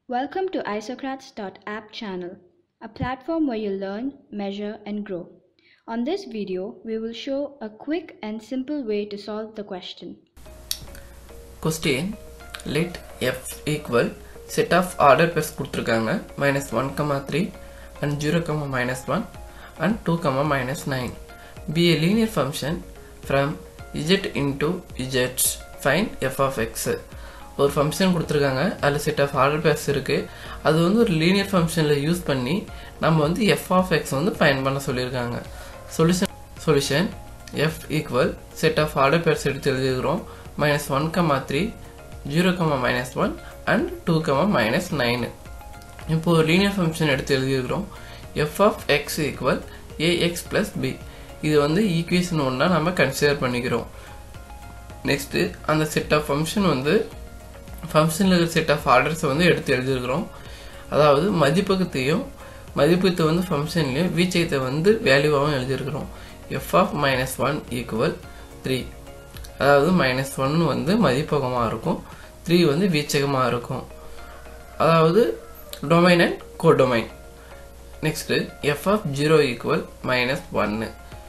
Welcome to Isocrats.app channel, a platform where you learn, measure, and grow. On this video, we will show a quick and simple way to solve the question. Question let f equal set of order pairs கொடுத்துருக்காங்க minus 1 comma 3 and 0 comma minus 1 and 2 comma minus 9 be a linear function from z into z find f of x ஒரு function கொடுத்துருக்காங்க அதில் set of order purse இருக்குது அது வந்து ஒரு linear ஃபங்க்ஷனில் use பண்ணி நம்ம வந்து எஃப் ஆஃப் எக்ஸ் வந்து ஃபைன் பண்ண சொல்லியிருக்காங்க solution solution F equal set of order pairs எடுத்து எழுதிக்கிறோம் minus one comma three zero comma minus one and two comma minus nine இப்போ ஒரு லீனியர் ஃபங்க்ஷன் எடுத்து எழுதியிருக்கிறோம் F of X equal A X plus B இது வந்து ஈக்குவேஷன் ஒன்றா நம்ம கன்சிடர் பண்ணிக்கிறோம் நெக்ஸ்ட்டு அந்த செட் ஆஃப் ஃபங்க்ஷன் வந்து ஃபங்க்ஷனில் இருக்கிற செட் ஆஃப் ஆர்டர்ஸை வந்து எடுத்து எழுதியிருக்கிறோம் அதாவது மதிப்பகத்தையும் மதிப்பகத்தை வந்து ஃபங்க்ஷன்லையும் வீச்சகத்தை வந்து வேல்யூவாகவும் எழுதியிருக்கிறோம் F of minus one equal three அதாவது மைனஸ் ஒன் வந்து மதிப்பகமாக இருக்கும் த்ரீ வந்து வீச்சகமாக இருக்கும் அதாவது domain and codomain next F of zero equal minus ஒன்று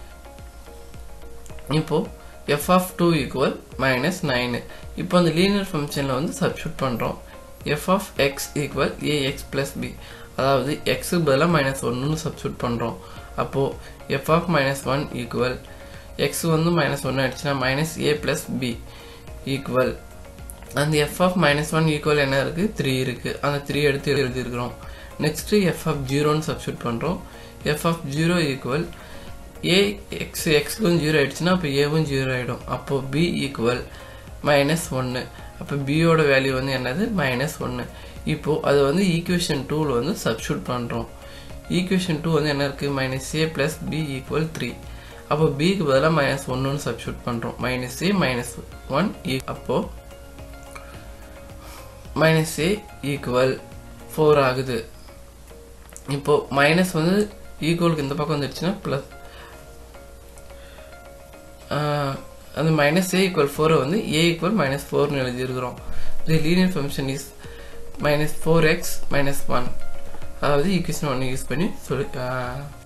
இப்போது F of two equal minus nine இப்போ அந்த லீனியர் ஃபங்க்ஷனில் வந்து சப்ஸ்டியூட் பண்ணுறோம் F of X equal A X plus B அதாவது எக்ஸுக்கு பதிலாக மைனஸ் ஒன்றுன்னு சப்ஸ்டியூட் பண்ணுறோம் அப்போது F of minus one equal X வந்து மைனஸ் ஒன்று ஆயிடுச்சுன்னா minus A plus B equal அந்த F of minus one equal என்ன இருக்குது த்ரீ இருக்குது அந்த த்ரீ எடுத்து எழுதியிருக்கிறோம் நெக்ஸ்ட்டு எஃப் ஆஃப் ஜீரோன்னு சப்ஸ்டியூட் பண்ணுறோம் F of zero equal A X எக்ஸுக்கும் ஜீரோ ஆயிடுச்சுன்னா அப்போ ஏவும் ஜீரோ ஆகிடும் அப்போது பி ஈக்குவல் மைனஸ் ஒன்று அப்போ பியோட வேல்யூ வந்து என்னது மைனஸ் ஒன்று இப்போது அது வந்து ஈக்குவேஷன் டூவில் வந்து சப்ஸ்டியூட் பண்ணுறோம் ஈக்குவேஷன் டூ வந்து என்ன இருக்குது minus A plus B equal three அப்போ பிக்கு பதிலாக மைனஸ் ஒன்றுன்னு சப்ஸ்டியூட் பண்ணுறோம் மைனஸ் ஏ மைனஸ் ஒன் ஈ அப்போது மைனஸ் ஏ ஈக்குவல் ஃபோர் ஆகுது இப்போது மைனஸ் வந்து ஈக்குவலுக்கு இந்த பக்கம் வந்துடுச்சுன்னா ப்ளஸ் அந்த மைனஸ் ஏ ஈக்குவல் ஃபோரை வந்து ஏ ஈக்குவல் மைனஸ் ஃபோர்னு எழுதியிருக்கிறோம் the linear function is minus four X minus one அதாவது ஈக்குவேஷன் ஒன்று யூஸ் பண்ணி சொல்லி